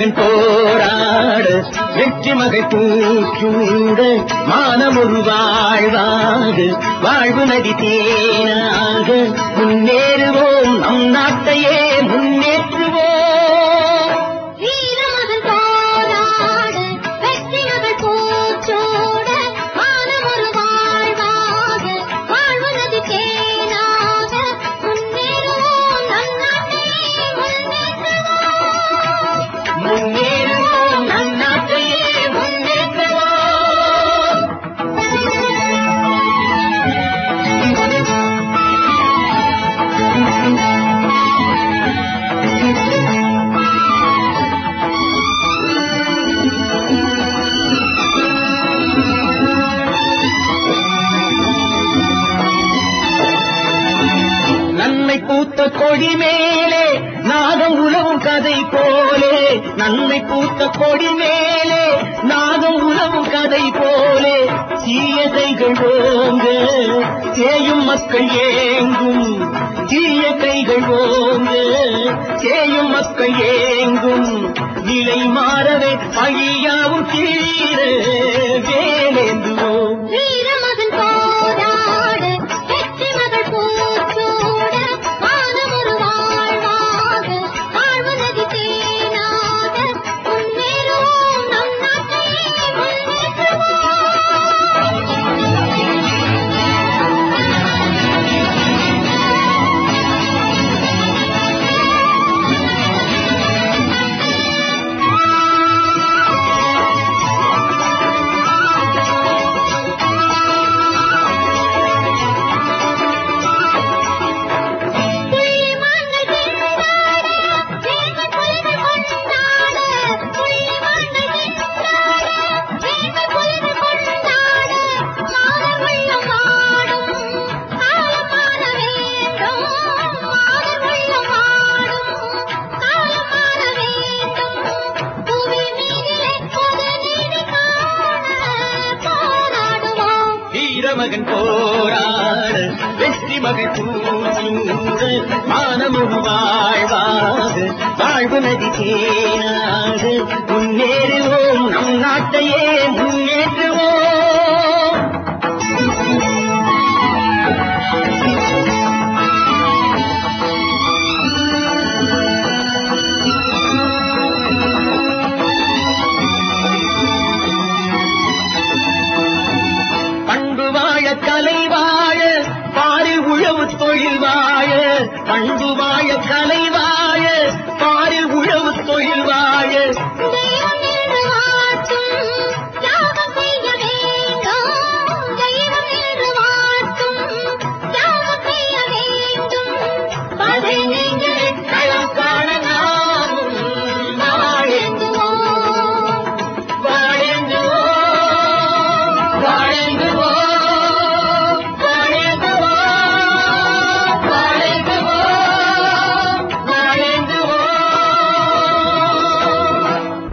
மகன் போராட வெற்றி மகள் பூச்சூட மானம் ஒரு வாழ்வாக வாழ்வு நதி தேனாக முன்னேறுவோம் நம் நாட்டையே முன்னேற்றுவோம் வீரமகன் போராட வெற்றி மகள் பூச்சோட மானமொரு வாழ்வாக வாழ்வு நதி தேனாக முன்னேறுவோம் நம் நாட்டையே முன்னேற்றுவோம் முன்னேறுவோம் நம் நாட்டையே முன்னேற்றுவோம் நன்மை பூத்த கொடி மேலே நாகம் உலவும் கதை போலே நன்மை பூத்த கொடி மேலே நாகம் உலவும் கதை போலே தீய கைகள் ஓங்க தேயும் மக்கள் ஏங்கும் தீய கைகள் ஓங்க தேயும் மக்கள் ஏங்கும் நிலை மாறவே பழியாவும் தீர வேலேந்துவோம் வீரமகன் போராட வெற்றி மகள் பூச்சோட மானமொரு வாழ்வாக வாழ்வு நதி தேனாக முன்னேறுவோம் நம் நாட்டையே முன்னேற்றுவோம் புள்ளிமான்கள் திண்டாட, வேங்கை புலிகள் கொண்டாட. புள்ளிமான்கள் திண்டாட, வேங்கை புலிகள் கொண்டாட. மாதர் உள்ளம் வாடும், காலம் மாற வேண்டும். மாதர் உள்ளம் வாடும், காலம் மாற வேண்டும். புவி மீதிலே பொது நீதி காண போராடுவோம் வீரமகன் போராட வெற்றி மகள் பூச்சூட மானமும் வாழ்வாக வாழ்வு நதி தேனாக முன்னேறுவோம் நம் நாட்டையே முன்னேற்றுவோம் பண்பு வாழ கலை வாழ பாரி உழவு தொழில் வாழ பண்பு வாழ கலை வாழ